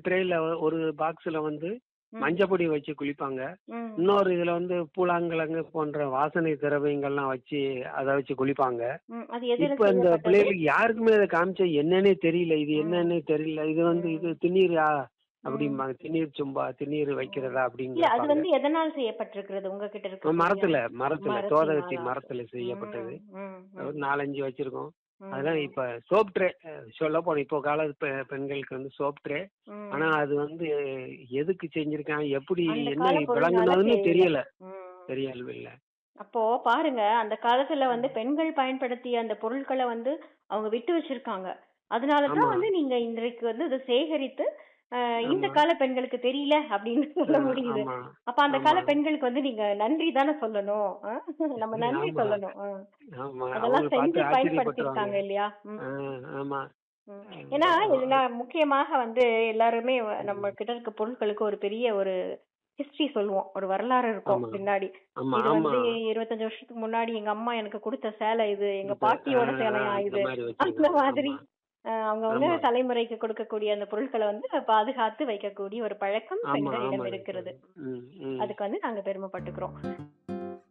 ட்ரேல ஒரு பாக்ஸ்ல வந்து ம். மஞ்சப்பொடி வச்சு குளிப்பாங்க ம். இன்னொரு இதுல வந்து பூலாங்கிழங்கு போன்ற வாசனை திரவியங்கள்லாம் வச்சு அதை வச்சு குளிப்பாங்க ம். அது எதுல இப்ப இந்த செய்யப்பட்டது? பிள்ளைகளுக்கு யாருக்குமே அதை காமிச்சா என்னன்னே தெரியல இது ம். என்னன்னே தெரியல இது வந்து ம். இது திண்ணீரா அப்படிம்பாங்க திண்ணீர் சும்பா திண்ணீர் வைக்கிறதா அப்படின்னு இல்ல அது கேட்பாங்க. வந்து எதனால் செய்யப்பட்டிருக்கிறது உங்ககிட்ட இருக்க மரத்துல மரத்துல மரத்தினாலா? தோதகத்தி மரத்துல செய்யப்பட்டது ம், ம், ஒரு நாலஞ்சு வச்சிருக்கோம் ம். அதெல்லாம் இப்ப சோப் ட்ரே சொல்ல போனோம் இப்போ கால பெ- பெண்களுக்கு வந்து சோப் ட்ரே ம். ஆனா அது வந்து எதுக்கு செஞ்சிருக்காங்க எப்படி அந்த என்ன கால பொருள்னால விளங்குனதுன்னு தெரியல. தெரியல ம். தெரியல இல்ல அப்போ பாருங்க அந்த காலத்துல வந்து பெண்கள் பயன்படுத்திய அந்த பொருட்களை வந்து அவங்க விட்டு வச்சிருக்காங்க அதனாலதான் ஆமா. வந்து நீங்க இன்றைக்கு வந்து இதை சேகரித்து அஹ், இந்த ஆமா. கால பெண்களுக்கு தெரியல அப்படின்னு சொல்ல முடியுது ஆமா அப்ப அந்த கால ஆமா. பெண்களுக்கு வந்து நீங்க நன்றி தானே சொல்லணும் ஆ? நம்ம நன்றி ஆமா. சொல்லணும் ஆ. ஆமா அதெல்லாம் அவங்கள செஞ்சு பார்த்து பயன்படுத்திருக்காங்க ஆச்சரியப்பட்டுருவாங்க இல்லையா ம். ஆ, ஆமா ம். ஏன்னா இதுல முக்கியமாக வந்து எல்லாருமே வ- நம்ம கிட்ட இருக்க பொருட்களுக்கு ஒரு பெரிய ஒரு ஹிஸ்டரி சொல்லுவோம் ஒரு வரலாறு இருக்கும் ஆமா. பின்னாடி ஆமா இது ஆமா வந்து இருபத்தஞ்சு வருஷத்துக்கு முன்னாடி எங்க அம்மா எனக்கு கொடுத்த சேலை இது எங்க இப்ப, பாட்டியோட ஆ, சேலையா அந்த இது மாதிரி அந்த வச்சிருக்காங்க. மாதிரி ஆமா. அஹ், அவங்க வந்து ஆமா. தலைமுறைக்கு கொடுக்கக்கூடிய அந்த பொருட்களை வந்து பாதுகாத்து வைக்கக்கூடிய ஒரு பழக்கம் ஆமா பெண்களிடம் ஆமா இருக்கிறது ம், ம். அதுக்கு வந்து நாங்க பெருமைப்பட்டுக்கிறோம்